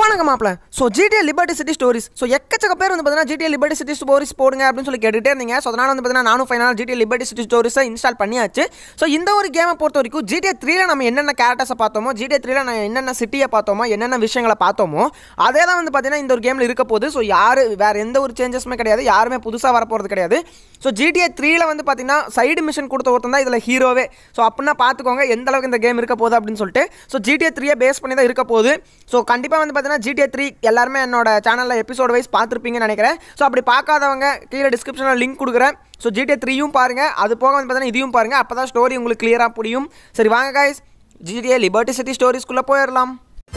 வணக்கம் மாப்பிள so GTA Liberty City Stories so எக்கச்சக்க பேர் வந்து பார்த்தீங்கன்னா ஜிடிஏ லிபர்ட்டி சிட்டி ஸ்டோரிஸ் போடுங்க அப்படின்னு சொல்லி கேட்டுகிட்டே இருந்தீங்க ஸோ அதனால் வந்து பார்த்தீங்கன்னா நானும் ஃபைனல் ஜிடிஏ லிபர்ட்டி சிட்டி ஸ்டோரிஸை இன்ஸ்டால் பண்ணியாச்சு ஸோ இந்த ஒரு கேமை பொறுத்த வரைக்கும் ஜிடிஏ த்ரீல நம்ம என்னென்ன கேரக்டர்ஸை பார்த்தோமோ ஜிடிஏ த்ரீல நம்ம என்னென்ன சிட்டியை பார்த்தோமோ என்னென்ன விஷயங்களை பார்த்தோமோ அதே தான் வந்து பார்த்தீங்கன்னா இந்த ஒரு கேமில் இருக்க போகுது ஸோ யார் வேறு எந்த ஒரு சேஞ்சஸுமே கிடையாது யாருமே புதுசாக வரப்போகிறது கிடையாது ஸோ ஜிடிஏ த்ரீல வந்து பார்த்தீங்கன்னா சைடு மிஷன் கொடுத்த ஒருத்தன் தான் இதில் ஹீரோவே ஸோ அப்படின்னா பார்த்துக்கோங்க எந்த அளவுக்கு இந்த கேம் இருக்க போகுது அப்படின்னு சொல்லிட்டு ஸோ ஜிடிஏ த்ரீயை பேஸ் பண்ணி தான் இருக்க போகுது ஸோ கண்டிப்பாக வந்து பார்த்தீங்கன்னா ஜிடிஏ த்ரீ எல்லாருமே என்னோட சேனலில் எபிசோட் வைஸ் பார்த்துருப்பீங்கன்னு நினைக்கிறேன் ஸோ அப்படி பார்க்காதவங்க கீழே டிஸ்கிரிப்ஷனில் லிங்க் கொடுக்குறேன் ஸோ ஜிடிஏ த்ரீயும் பாருங்கள் அது போக வந்து பார்த்தீங்கன்னா இதையும் பாருங்கள் அப்போ தான் ஸ்டோரி உங்களுக்கு கிளியராக புரியும் சரி வாங்க காய்ஸ் ஜிடிஏ லிபர்ட்டி சிட்டி ஸ்டோரிஸ்குள்ளே போயிடலாம்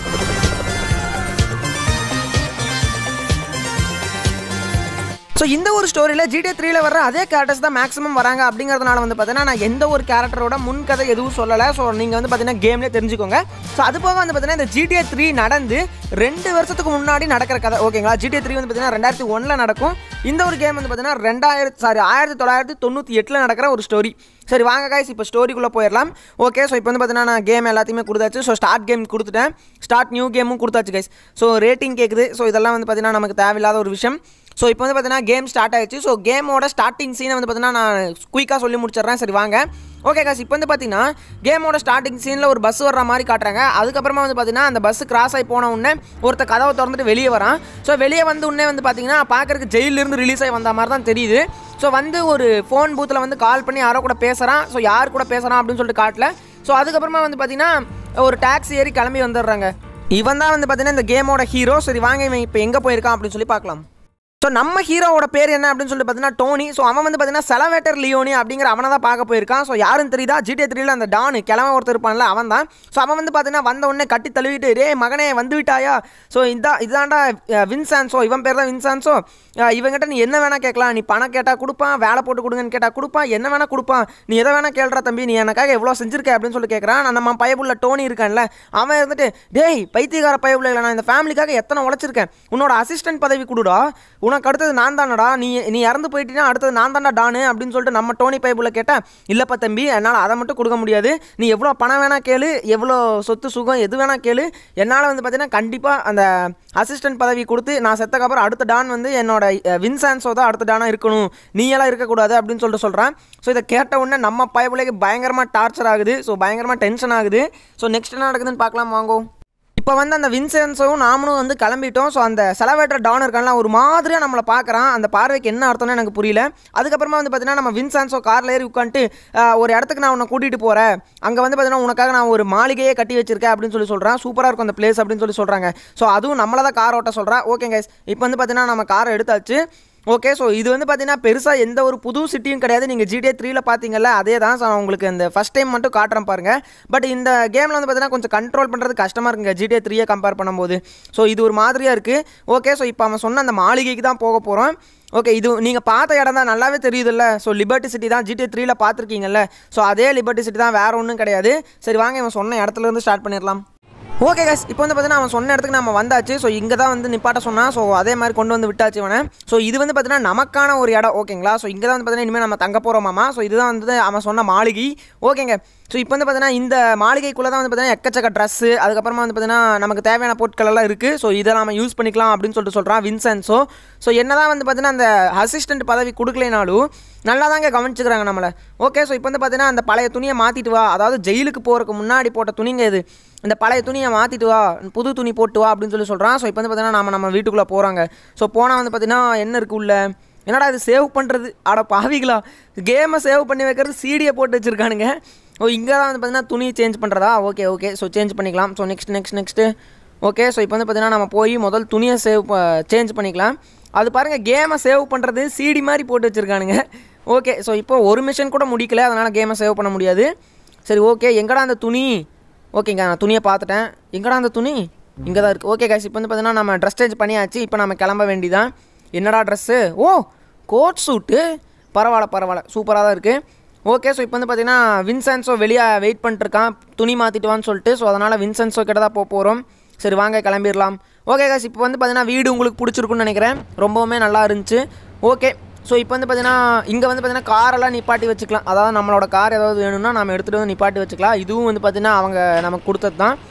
ஸோ இந்த ஒரு ஸ்டோரியில் ஜிடிஏ த்ரீல வர அதே கேரக்டர்ஸ் தான் மேக்ஸிமம் வராங்க அப்படிங்கிறதுனால வந்து பார்த்தீங்கன்னா நான் எந்த ஒரு கேரக்டரோட முன் கதை எதுவும் சொல்லலை ஸோ நீங்கள் வந்து பார்த்தீங்கன்னா கேம்லேயே தெரிஞ்சுக்கோங்க ஸோ அது போக வந்து பார்த்தீங்கன்னா இந்த ஜிடிஏ த்ரீ நடந்து ரெண்டு வருஷத்துக்கு முன்னாடி நடக்கிற கதை ஓகேங்களா ஜிடிஏ த்ரீ வந்து பார்த்தீங்கன்னா ரெண்டாயிரத்தி ஒன்றில் நடக்கும் இந்த ஒரு கேம் வந்து பார்த்தீங்கன்னா ரெண்டாயிரத்தி சாரி ஆயிரத்தி தொள்ளாயிரத்தி தொண்ணூற்றி எட்டில் நடக்கிற ஒரு ஸ்டோரி சரி வாங்க காய்ஸ் இப்போ ஸ்டோரிக்குள்ளே போயிடலாம் ஓகே ஸோ இப்போ வந்து பார்த்தீங்கன்னா நான் கேம் எல்லாத்தையுமே கொடுத்தாச்சு ஸோ ஸ்டார்ட் கேம் கொடுத்துட்டேன் ஸ்டார்ட் நியூ கேமும் கொடுத்தாச்சு கைஸ் ஸோ ரேட்டிங் கேட்குது ஸோ இதெல்லாம் வந்து பார்த்தீங்கன்னா நமக்கு தேவையில்லாத ஒரு விஷயம் ஸோ இப்போ வந்து பார்த்தீங்கன்னா கேம் ஸ்டார்ட் ஆயிடுச்சு ஸோ கேமோட ஸ்டார்டிங் சீனை வந்து பார்த்தீங்கன்னா நான் குயிக்காக சொல்லி முடிச்சிடுறேன் சரி வாங்க ஓகே காஸ் இப்போ வந்து பார்த்தீங்கன்னா கேமோட ஸ்டார்டிங் சீனில் ஒரு பஸ் வர்ற மாதிரி காட்டுறாங்க அதுக்கப்புறமா வந்து பார்த்தீங்கன்னா அந்த பஸ் கிராஸ் ஆகி போன உடனே ஒருத்த கதவை திறந்துட்டு வெளியே வரான் ஸோ வெளியே வந்து உடனே வந்து பார்த்தீங்கன்னா பார்க்குறதுக்கு ஜெயிலிருந்து ரிலீஸ் ஆகி வந்த மாதிரி தான் தெரியுது ஸோ வந்து ஒரு ஃபோன் பூத்தில் வந்து கால் பண்ணி யாரோ கூட பேசுகிறான் ஸோ யார் கூட பேசுகிறான் அப்படின்னு சொல்லிட்டு காட்டல ஸோ அதுக்கப்புறமா வந்து பார்த்தீங்கன்னா ஒரு டாக்ஸி ஏறி கிளம்பி வந்துடுறாங்க இவன் தான் வந்து பார்த்தீங்கன்னா இந்த கேமோட ஹீரோ சரி வாங்க இவன் இப்போ எங்கே போயிருக்கான் அப்படின்னு சொல்லி பார்க்கலாம் ஸோ நம்ம ஹீரோவோட பேர் என்ன அப்படின்னு சொல்லிட்டு பார்த்தீங்கன்னா டோனி ஸோ அவன் வந்து பார்த்தீங்கன்னா செலவேட்டர் லியோனி அப்படிங்கிற அவனை தான் பார்க்க போயிருக்கான் ஸோ யாருன்னு தெரியுதா ஜிடிஏ த்ரீல அந்த டானு கிழமை ஒருத்தர் இருப்பான்ல அவன் தான் ஸோ அவன் வந்து பார்த்தீங்கன்னா வந்த உடனே கட்டி தழுவிட்டு ரே மகனே வந்து விட்டாயா ஸோ இதான் இதாண்டா வின்சான்ஸோ இவன் பேர் தான் வின்சான்ஸோ இவங்கிட்ட நீ என்ன வேணால் கேட்கலாம் நீ பணம் கேட்டால் கொடுப்பான் வேலை போட்டு கொடுங்கன்னு கேட்டால் கொடுப்பான் என்ன வேணால் கொடுப்பான் நீ எதை வேணால் கேள்றா தம்பி நீ எனக்காக எவ்வளோ செஞ்சிருக்க அப்படின்னு சொல்லி கேட்குறான் நம்ம பயபுள்ள டோனி இருக்கான்ல அவன் இருந்துட்டு டேய் பைத்தியகார பயபுள்ள இல்லை நான் இந்த ஃபேமிலிக்காக எத்தனை உழைச்சிருக்கேன் உன்னோட அசிஸ்டன்ட் பதவி கொடுடா உனக்கு அடுத்தது நான் தானடா நீ நீ இறந்து போயிட்டீங்கன்னா அடுத்தது நான் தான்டா டானு அப்படின்னு சொல்லிட்டு நம்ம டோனி பைப்புல கேட்டேன் இல்லைப்பா தம்பி என்னால் அதை மட்டும் கொடுக்க முடியாது நீ எவ்வளோ பணம் வேணால் கேளு எவ்வளோ சொத்து சுகம் எது வேணால் கேளு என்னால் வந்து பார்த்தீங்கன்னா கண்டிப்பாக அந்த அசிஸ்டன்ட் பதவி கொடுத்து நான் செத்தக்கப்புறம் அடுத்த டான் வந்து என்னோட வின்சான்ஸோ தான் அடுத்த டானாக இருக்கணும் நீ எல்லாம் இருக்கக்கூடாது அப்படின்னு சொல்லிட்டு சொல்கிறேன் ஸோ இதை கேட்ட உடனே நம்ம பயப்புலைக்கு பயங்கரமாக டார்ச்சர் ஆகுது ஸோ பயங்கரமாக டென்ஷன் ஆகுது ஸோ நெக்ஸ்ட் என்ன நடக்குதுன்னு பார்க்கலாம் வாங்கோ இப்போ வந்து அந்த வின்சென்ஸும் நாமளும் வந்து கிளம்பிட்டோம் ஸோ அந்த செலவேட்டர் டான் இருக்கான்ல ஒரு மாதிரியாக நம்மளை பார்க்குறான் அந்த பார்வைக்கு என்ன அர்த்தம்னு எனக்கு புரியல அதுக்கப்புறமா வந்து பார்த்தீங்கன்னா நம்ம வின்சான்ஸோ காரில் ஏறி உட்காந்துட்டு ஒரு இடத்துக்கு நான் உன்னை கூட்டிகிட்டு போகிறேன் அங்கே வந்து பார்த்தீங்கன்னா உனக்காக நான் ஒரு மாளிகையே கட்டி வச்சிருக்கேன் அப்படின்னு சொல்லி சொல்கிறேன் சூப்பராக இருக்கும் அந்த பிளேஸ் அப்படின்னு சொல்லி சொல்கிறாங்க ஸோ அதுவும் நம்மளை தான் கார் ஓட்ட சொல்கிறேன் ஓகே கைஸ் இப்போ வந்து பார்த்தீங்கன்னா நம்ம காரை எடுத்தாச்சு ஓகே ஸோ இது வந்து பார்த்தீங்கன்னா பெருசாக எந்த ஒரு புது சிட்டியும் கிடையாது நீங்கள் ஜிடிஏ த்ரீல பார்த்தீங்கல்ல அதே தான் ஸோ உங்களுக்கு இந்த ஃபஸ்ட் டைம் மட்டும் காட்டுறேன் பாருங்கள் பட் இந்த கேமில் வந்து பார்த்தீங்கன்னா கொஞ்சம் கண்ட்ரோல் பண்ணுறது கஷ்டமாக இருக்குங்க ஜிடிஏ த்ரீயை கம்பேர் பண்ணும்போது ஸோ இது ஒரு மாதிரியாக இருக்குது ஓகே ஸோ இப்போ அவன் சொன்ன அந்த மாளிகைக்கு தான் போக போகிறோம் ஓகே இது நீங்கள் பார்த்த இடம் தான் நல்லாவே தெரியுதுல்ல ஸோ லிபர்ட்டி சிட்டி தான் ஜிடிஏ த்ரீல பார்த்துருக்கீங்கல்ல ஸோ அதே லிபர்ட்டி சிட்டி தான் வேறு ஒன்றும் கிடையாது சரி வாங்க இவன் சொன்ன இடத்துல இருந்து ஸ்டார்ட் பண்ணிடலாம் ஓகே கஸ் இப்போ வந்து பார்த்தீங்கன்னா அவன் சொன்ன இடத்துக்கு நம்ம வந்தாச்சு ஸோ இங்கே தான் வந்து நிப்பாட்ட சொன்னான் ஸோ அதே மாதிரி கொண்டு வந்து விட்டாச்சு இவனை ஸோ இது வந்து பார்த்தீங்கன்னா நமக்கான ஒரு இடம் ஓகேங்களா ஸோ இங்கே தான் வந்து பார்த்தீங்கன்னா இனிமேல் நம்ம தங்க போகிறோமாமா ஸோ இதுதான் வந்து அவன் சொன்ன மாளிகை ஓகேங்க ஸோ இப்போ வந்து பார்த்தீங்கன்னா இந்த மாளிகைக்குள்ளே தான் வந்து பார்த்தீங்கன்னா எக்கச்சக்க ட்ரெஸ்ஸு அதுக்கப்புறமா வந்து பார்த்தீங்கன்னா நமக்கு தேவையான பொருட்கள் எல்லாம் இருக்குது ஸோ இதை நம்ம யூஸ் பண்ணிக்கலாம் அப்படின்னு சொல்லிட்டு சொல்கிறான் வின்சென்ஸோ ஸோ என்ன தான் வந்து பார்த்தீங்கன்னா அந்த அசிஸ்டன்ட் பதவி கொடுக்கலைனாலும் நல்லா தாங்க கவனிச்சுக்கிறாங்க நம்மளை ஓகே ஸோ இப்போ வந்து பார்த்தீங்கன்னா அந்த பழைய துணியை மாற்றிட்டு வா அதாவது ஜெயிலுக்கு போகிறதுக்கு முன்னாடி போட்ட துணிங்க இது இந்த பழைய துணியை மாற்றிட்டு வா புது துணி போட்டு வா அப்படின்னு சொல்லி சொல்கிறான் ஸோ இப்போ வந்து பார்த்தீங்கன்னா நம்ம நம்ம வீட்டுக்குள்ளே போகிறாங்க ஸோ போனால் வந்து பார்த்தீங்கன்னா என்ன இருக்குது உள்ள என்னடா இது சேவ் பண்ணுறது அட பாவிகளா கேமை சேவ் பண்ணி வைக்கிறது சீடியை போட்டு வச்சுருக்கானுங்க ஓ இங்கே தான் வந்து பார்த்தீங்கன்னா துணி சேஞ்ச் பண்ணுறதா ஓகே ஓகே ஸோ சேஞ்ச் பண்ணிக்கலாம் so next next next okay so இப்போ வந்து பார்த்தீங்கன்னா நம்ம போய் முதல் துணியை சேவ் சேஞ்ச் பண்ணிக்கலாம் அது பாருங்கள் கேமை சேவ் பண்ணுறது சிடி மாதிரி போட்டு வச்சுருக்கானுங்க ஓகே ஸோ இப்போ ஒரு மிஷன் கூட முடிக்கல அதனால் கேமை சேவ் பண்ண முடியாது சரி ஓகே எங்கடா அந்த துணி ஓகேங்க நான் துணியை பார்த்துட்டேன் எங்கடா அந்த துணி இங்கே தான் இருக்குது ஓகே காய்ஸ் இப்போ வந்து பார்த்தீங்கன்னா நம்ம ட்ரெஸ் சேஞ்ச் பண்ணியாச்சு இப்போ நம்ம கிளம்ப வேண்டிதான் என்னடா ட்ரெஸ்ஸு ஓ கோட் சூட்டு பரவாயில்ல பரவாயில்ல சூப்பராக தான் இருக்குது ஓகே ஸோ இப்போ வந்து பார்த்தீங்கன்னா வின்சென்ஸோ வெளியே வெயிட் பண்ணிட்டுருக்கான் துணி மாற்றிட்டு வான்னு சொல்லிட்டு ஸோ அதனால் வின்சென்ஸோ கிட்ட தான் போக போகிறோம் சரி வாங்க கிளம்பிடலாம் ஓகே காய்ஸ் இப்போ வந்து பார்த்தீங்கன்னா வீடு உங்களுக்கு பிடிச்சிருக்குன்னு நினைக்கிறேன் ரொம்பவுமே நல்லா இருந்துச்சு ஓகே ஸோ இப்போ வந்து பார்த்தீங்கன்னா இங்கே வந்து பார்த்தீங்கன்னா காரெல்லாம் நிப்பாட்டி வச்சுக்கலாம் அதாவது நம்மளோட கார் ஏதாவது வேணும்னா நம்ம எடுத்துகிட்டு வந்து நிப்பாட்டி வச்சுக்கலாம் இதுவும் வந்து பார்த்தீங்கன்னா அவங்க நமக்கு கொடுத்தது தான்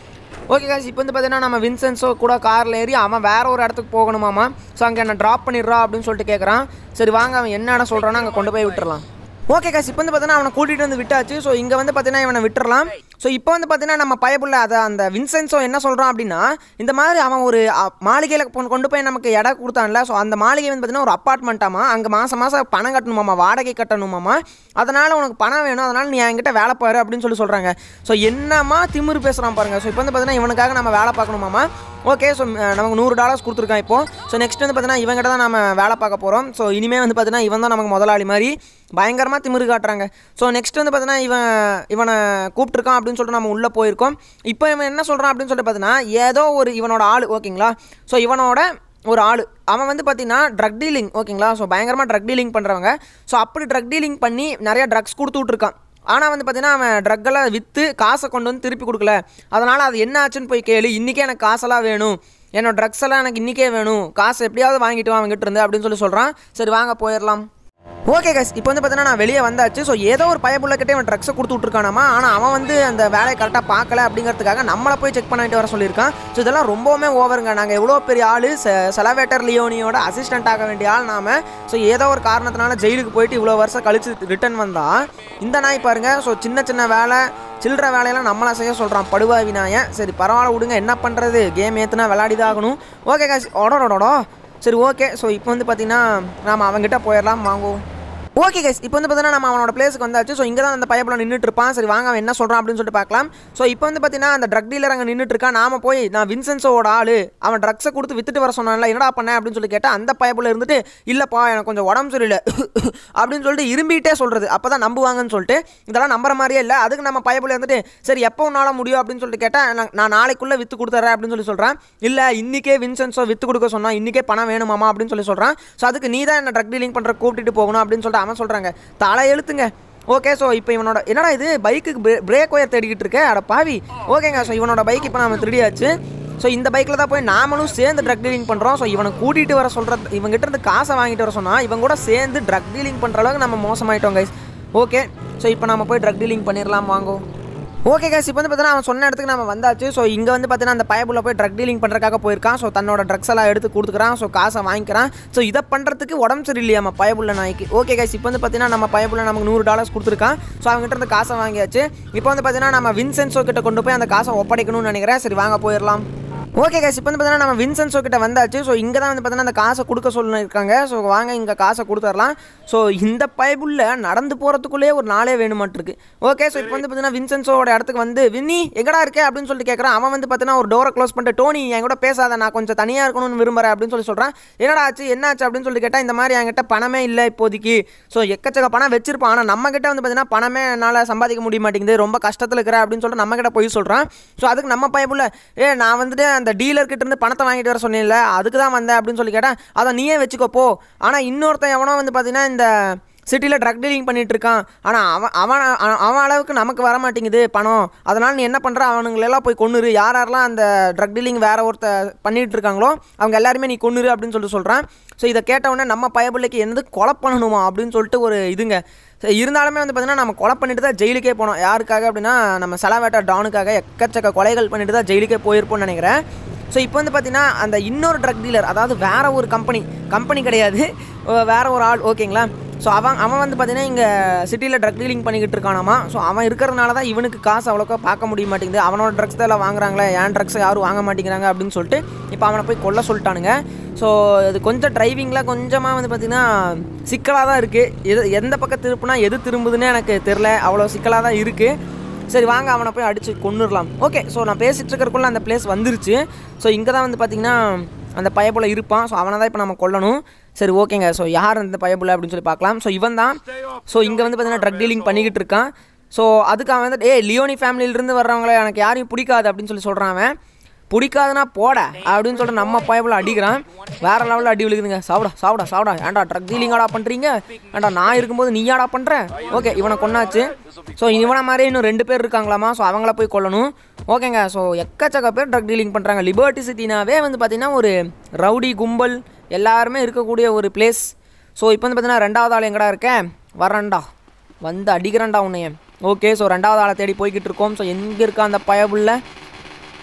ஓகே காய்ஸ் இப்போ வந்து பார்த்தீங்கன்னா நம்ம வின்சென்ஸோ கூட காரில் ஏறி அவன் வேற ஒரு இடத்துக்கு போகணுமாமா ஸோ அங்கே என்ன ட்ராப் பண்ணிடுறா அப்படின்னு சொல்லிட்டு கேட்குறான் சரி வாங்க அவன் என்ன இடம் சொல்கிறானோ அங்கே கொண்டு போய் விட்டுறலாம் ஓகே காய்ஸ் இப்போ வந்து பார்த்தீங்கன்னா அவனை கூட்டிகிட்டு வந்து விட்டாச்சு ஸோ இங்கே வந்து பார்த்தீங்கன்னா இவனை விட்டுறலாம் ஸோ இப்போ வந்து பார்த்தீங்கன்னா நம்ம பயப்புள்ள அதை அந்த வின்சென்ஸோ என்ன சொல்கிறான் அப்படின்னா இந்த மாதிரி அவன் ஒரு மாளிகையில் கொண்டு போய் நமக்கு இடம் கொடுத்தான்ல ஸோ அந்த மாளிகை வந்து பார்த்தீங்கன்னா ஒரு அப்பார்ட்மெண்ட்டாமா அங்கே மாதம் மாதம் பணம் கட்டணுமாமா வாடகை கட்டணுமாமா அதனால் உனக்கு பணம் வேணும் அதனால் நீ என்கிட்ட வேலை பாரு அப்படின்னு சொல்லி சொல்கிறாங்க ஸோ என்னம்மா திமிரு பேசுகிறான் பாருங்க ஸோ இப்போ வந்து பார்த்தீங்கன்னா இவனுக்காக நம்ம வேலை பார்க்கணுமாமா ஓகே ஸோ நமக்கு நூறு டாலர்ஸ் கொடுத்துருக்கான் இப்போ ஸோ நெக்ஸ்ட் வந்து பார்த்தீங்கன்னா இவங்கிட்ட தான் நம்ம வேலை பார்க்க போகிறோம் ஸோ இனிமேல் வந்து பார்த்தீங்கன்னா இவன் தான் நமக்கு முதலாளி மாதிரி பயங்கரமாக திமிரு காட்டுறாங்க ஸோ நெக்ஸ்ட் வந்து பார்த்தீங்கன்னா இவன் இவனை கூப்பிட்டுருக்கான் அப்படின்னு சொல்லிட்டு நம்ம உள்ளே போயிருக்கோம் இப்போ இவன் என்ன சொல்கிறான் அப்படின்னு சொல்லிட்டு பார்த்தீங்கன்னா ஏதோ ஒரு இவனோட ஆள் ஓகேங்களா ஸோ இவனோட ஒரு ஆள் அவன் வந்து பார்த்தீங்கன்னா ட்ரக் டீலிங் ஓகேங்களா ஸோ பயங்கரமாக ட்ரக் டீலிங் பண்ணுறவங்க ஸோ அப்படி ட்ரக் டீலிங் பண்ணி நிறைய ட்ரக்ஸ் கொடுத்து விட்ருக்கான் ஆனால் வந்து பார்த்தீங்கன்னா அவன் ட்ரக்கெல்லாம் விற்று காசை கொண்டு வந்து திருப்பி கொடுக்கல அதனால் அது என்ன ஆச்சுன்னு போய் கேளு இன்றைக்கே எனக்கு காசெல்லாம் வேணும் என்னோட ட்ரக்ஸ் எல்லாம் எனக்கு இன்றைக்கே வேணும் காசு எப்படியாவது வாங்கிட்டு வா அவங்ககிட்ட இருந்து அப்படின்னு சொல்லி சொல்கிறான் சரி வாங்க போயிடலாம் ஓகே கஸ் இப்போ வந்து பார்த்தீங்கன்னா நான் வெளியே வந்தாச்சு ஸோ ஏதோ ஒரு பயப்புள்ள கிட்டே அவன் ட்ரக்ஸை கொடுத்து விட்ருக்கானாமா ஆனால் அவன் வந்து அந்த வேலையை கரெக்டாக பார்க்கல அப்படிங்கிறதுக்காக நம்மளை போய் செக் பண்ணிட்டு வர சொல்லியிருக்கான் ஸோ இதெல்லாம் ரொம்பவுமே ஓவருங்க நாங்கள் எவ்வளோ பெரிய ஆள் செலவேட்டர் லியோனியோட அசிஸ்டன்ட் ஆக வேண்டிய ஆள் நாம ஸோ ஏதோ ஒரு காரணத்தினால ஜெயிலுக்கு போயிட்டு இவ்வளோ வருஷம் கழிச்சு ரிட்டர்ன் வந்தா இந்த நாய் பாருங்க ஸோ சின்ன சின்ன வேலை சில்லற வேலையெல்லாம் நம்மளை செய்ய சொல்கிறான் படுவாவி நாயன் சரி பரவாயில்ல விடுங்க என்ன பண்ணுறது கேம் ஏற்றுனா விளையாடிதான் ஆகணும் ஓகே காசு ஓடோடோடோ சரி ஓகே ஸோ இப்போ வந்து பார்த்தீங்கன்னா நாம் அவங்ககிட்ட போயிடலாம் வாங்குவோம் ஓகே கைஸ் இப்போ வந்து பார்த்தீங்கன்னா நம்ம அவனோட பிளேஸுக்கு வந்தாச்சு ஸோ இங்கே தான் அந்த பைப்பில் நின்றுட்டு இருப்பான் சரி வாங்க அவன் என்ன சொல்கிறான் அப்படின்னு சொல்லிட்டு பார்க்கலாம் ஸோ இப்போ வந்து பார்த்தீங்கன்னா அந்த ட்ரக் டீலர் அங்கே நின்றுட்டு இருக்கான் நாம போய் நான் வின்சென்ஸோட ஆள் அவன் ட்ரக்ஸை கொடுத்து வித்துட்டு வர சொன்னான்ல என்னடா பண்ண அப்படின்னு சொல்லி கேட்டால் அந்த பைப்பில் இருந்துட்டு இல்லைப்பா எனக்கு கொஞ்சம் உடம்பு சரியில்லை அப்படின்னு சொல்லிட்டு இரும்பிட்டே சொல்கிறது அப்போ தான் நம்புவாங்கன்னு சொல்லிட்டு இதெல்லாம் நம்புற மாதிரியே இல்லை அதுக்கு நம்ம பைப்பில் இருந்துட்டு சரி எப்போ உன்னால் முடியும் அப்படின்னு சொல்லிட்டு கேட்டால் நான் நாளைக்குள்ளே விற்று கொடுத்துறேன் அப்படின்னு சொல்லி சொல்கிறேன் இல்லை இன்றைக்கே வின்சென்ஸோ விற்று கொடுக்க சொன்னா இன்றைக்கே பணம் வேணுமாமா அப்படின்னு சொல்லி சொல்கிறான் ஸோ அதுக்கு நீ தான் என்ன ட்ரக் டீலிங் பண்ணுற கூப்பிட்டுட்டு போகணும் அப்படின்னு சொல்லிட்டு அவன் சொல்கிறாங்க தலை எழுத்துங்க ஓகே ஸோ இப்போ இவனோட என்னடா இது பைக்குக்கு பிரேக் ஒயர் தேடிக்கிட்டு இருக்க அட பாவி ஓகேங்க ஸோ இவனோட பைக் இப்போ நம்ம திருடியாச்சு ஸோ இந்த பைக்கில் தான் போய் நாமளும் சேர்ந்து ட்ரக் டீலிங் பண்ணுறோம் ஸோ இவனை கூட்டிகிட்டு வர சொல்கிறது இவங்ககிட்ட இருந்து காசை வாங்கிட்டு வர சொன்னால் இவங்க கூட சேர்ந்து ட்ரக் டீலிங் பண்ணுற அளவுக்கு நம்ம மோசமாயிட்டோம் கைஸ் ஓகே ஸோ இப்போ நம்ம போய் ட்ரக் டீலிங் பண்ணிடலாம் வாங்கோ ஓகே கேஸ் இப்போ வந்து பார்த்தீங்கன்னா அவன் சொன்ன இடத்துக்கு நம்ம வந்தாச்சு ஸோ இங்கே வந்து பார்த்தீங்கன்னா அந்த பயபுள்ள போய் ட்ரக் டீலிங் பண்ணுறதுக்காக போயிருக்கான் ஸோ தன்னோட ட்ரக்ஸ் எல்லாம் எடுத்து கொடுத்துக்கிறான் ஸோ காசை வாங்கிக்கிறான் ஸோ இதை பண்ணுறதுக்கு உடம்பு சரியில்லையா நம்ம பயபுள்ள நாய்க்கு ஓகே கேஸ் இப்போ வந்து பார்த்தீங்கன்னா நம்ம பயபுள்ள நமக்கு நூறு டாலர்ஸ் கொடுத்துருக்கான் ஸோ அவங்ககிட்ட இருந்து காசை வாங்கியாச்சு இப்போ வந்து பார்த்தீங்கன்னா நம்ம வின்சென்ஸோ கிட்ட கொண்டு போய் அந்த காசை ஒப்படைக்கணும்னு நினைக்கிறேன் சரி வாங்க போயிடலாம் ஓகே கேஸ் இப்போ வந்து பார்த்தீங்கன்னா நம்ம வின்சென்ஸோ கிட்ட வந்தாச்சு ஸோ இங்கே தான் வந்து பார்த்தீங்கன்னா அந்த காசை கொடுக்க சொல்லியிருக்காங்க ஸோ வாங்க இங்கே காசை கொடுத்துடலாம் ஸோ இந்த பைபுள்ள நடந்து போகிறதுக்குள்ளேயே ஒரு நாளே வேணுமாட்டிருக்கு ஓகே ஸோ இப்போ வந்து பார்த்தீங்கன்னா வின்சென்ஸோட இடத்துக்கு வந்து வின்னி எங்கடா இருக்கே அப்படின்னு சொல்லிட்டு கேட்குறான் அவன் வந்து பார்த்தீங்கன்னா ஒரு டோரை க்ளோஸ் பண்ணிட்டு டோனி என் கூட பேசாத நான் கொஞ்சம் தனியாக இருக்கணும்னு விரும்புகிறேன் அப்படின்னு சொல்லி சொல்கிறேன் என்னடா ஆச்சு என்ன ஆச்சு அப்படின்னு சொல்லிட்டு கேட்டால் இந்த மாதிரி என்கிட்ட பணமே இல்லை இப்போதைக்கு ஸோ எக்கச்சக்க பணம் வச்சிருப்பான் ஆனால் நம்ம கிட்ட வந்து பார்த்தீங்கன்னா பணமே என்னால் சம்பாதிக்க முடிய மாட்டேங்குது ரொம்ப கஷ்டத்தில் இருக்கிற அப்படின்னு சொல்லிட்டு நம்ம கிட்ட போய் சொல்கிறான் ஸோ அதுக்கு நம்ம பைப்புள்ள ஏ நான் வந்துட்டு அந்த டீலர்கிட்ட இருந்து பணத்தை வாங்கிட்டு வர சொன்னேன்ல அதுக்கு தான் வந்தேன் அப்படின்னு சொல்லி கேட்டேன் அதை நீயே வச்சுக்கோ போ ஆனால் இன்னொருத்தன் எவனோ வந்து பார்த்தீங்கன்னா இந்த சிட்டியில் ட்ரக் டீலிங் பண்ணிட்டு இருக்கான் ஆனால் அவன் அவன் அவன் அவன் அளவுக்கு நமக்கு வர மாட்டேங்குது பணம் அதனால் நீ என்ன பண்ணுற அவனுங்களெல்லாம் போய் கொன்னுரு யார் யாரெல்லாம் அந்த ட்ரக் டீலிங் வேற ஒருத்த பண்ணிட்டு இருக்காங்களோ அவங்க எல்லாருமே நீ கொன்னுரு அப்படின்னு சொல்லிட்டு சொல்கிறான் ஸோ இதை கேட்ட உடனே நம்ம பயபிள்ளைக்கு என்னது கொலை பண்ணணுமா அப்படின்னு சொல்லிட்டு ஒரு இதுங்க ஸோ இருந்தாலுமே வந்து பார்த்தீங்கன்னா நம்ம கொலை பண்ணிட்டு தான் ஜெயிலுக்கே போனோம் யாருக்காக அப்படின்னா நம்ம செலவேட்டா டானுக்காக எக்கச்சக்க கொலைகள் பண்ணிட்டு தான் ஜெயிலுக்கே போயிருப்போம்னு நினைக்கிறேன் ஸோ இப்போ வந்து பார்த்தீங்கன்னா அந்த இன்னொரு ட்ரக் டீலர் அதாவது வேற ஒரு கம்பெனி கம்பெனி கிடையாது வேற ஒரு ஆள் ஓகேங்களா ஸோ அவன் அவன் வந்து பார்த்தீங்கன்னா இங்கே சிட்டியில் ட்ரக் டீலிங் பண்ணிக்கிட்டு இருக்கானாமா ஸோ அவன் இருக்கிறதுனால தான் இவனுக்கு காசு அவ்வளோக்கா பார்க்க முடிய மாட்டேங்குது அவனோட ட்ரக்ஸ் தான் எல்லாம் வாங்குறாங்களே ஏன் ட்ரக்ஸை யாரும் வாங்க மாட்டேங்கிறாங்க அப்படின்னு சொல்லிட்டு இப்போ அவனை போய் கொல்ல சொல்லிட்டானுங்க ஸோ இது கொஞ்சம் டிரைவிங்கில் கொஞ்சமாக வந்து பார்த்திங்கன்னா சிக்கலாக தான் இருக்குது எது எந்த பக்கம் திருப்புனா எது திரும்புதுன்னு எனக்கு தெரில அவ்வளோ சிக்கலாக தான் இருக்குது சரி வாங்க அவனை போய் அடித்து கொண்டுடலாம் ஓகே ஸோ நான் பேசிகிட்டு இருக்கிறக்குள்ள அந்த பிளேஸ் வந்துருச்சு ஸோ இங்கே தான் வந்து பார்த்திங்கன்னா அந்த பயப்புல இருப்பான் ஸோ அவனை தான் இப்போ நம்ம கொல்லணும் சரி ஓகேங்க ஸோ யார் அந்த பயப்புல அப்படின்னு சொல்லி பார்க்கலாம் ஸோ இவன் தான் ஸோ இங்கே வந்து பார்த்தீங்கன்னா ட்ரக் டீலிங் பண்ணிக்கிட்டு இருக்கான் ஸோ அதுக்கு அவன் வந்து ஏ லியோனி ஃபேமிலியிலேருந்து வர்றவங்கள எனக்கு யாரையும் பிடிக்காது அப்படின்னு சொல்லி சொல்கிறான் அவன் பிடிக்காதுன்னா போட அப்படின்னு சொல்லிட்டு நம்ம பயப்புல அடிக்கிறான் வேற லெவலில் அடி விழுகுதுங்க சாப்பிடா சாப்பிடா சாப்பிடா ஏன்டா ட்ரக் டீலிங்காடா பண்ணுறீங்க ஏன்டா நான் இருக்கும்போது நீயாடா பண்ணுற ஓகே இவனை கொன்னாச்சு ஸோ இவனை மாதிரி இன்னும் ரெண்டு பேர் இருக்காங்களாமா ஸோ அவங்கள போய் கொல்லணும் ஓகேங்க ஸோ எக்கச்சக்க பேர் ட்ரக் டீலிங் பண்ணுறாங்க லிபர்ட்டி சிட்டினாவே வந்து பார்த்திங்கன்னா ஒரு ரவுடி கும்பல் எல்லாருமே இருக்கக்கூடிய ஒரு பிளேஸ் ஸோ இப்போ வந்து பார்த்தீங்கன்னா ரெண்டாவது ஆள் எங்கடா இருக்கேன் வரேன்டா வந்து அடிக்கிறேன்டா உன்னைய ஓகே ஸோ ரெண்டாவது ஆளை தேடி போய்கிட்டு இருக்கோம் ஸோ எங்கே இருக்கா அந்த பயபுள்ள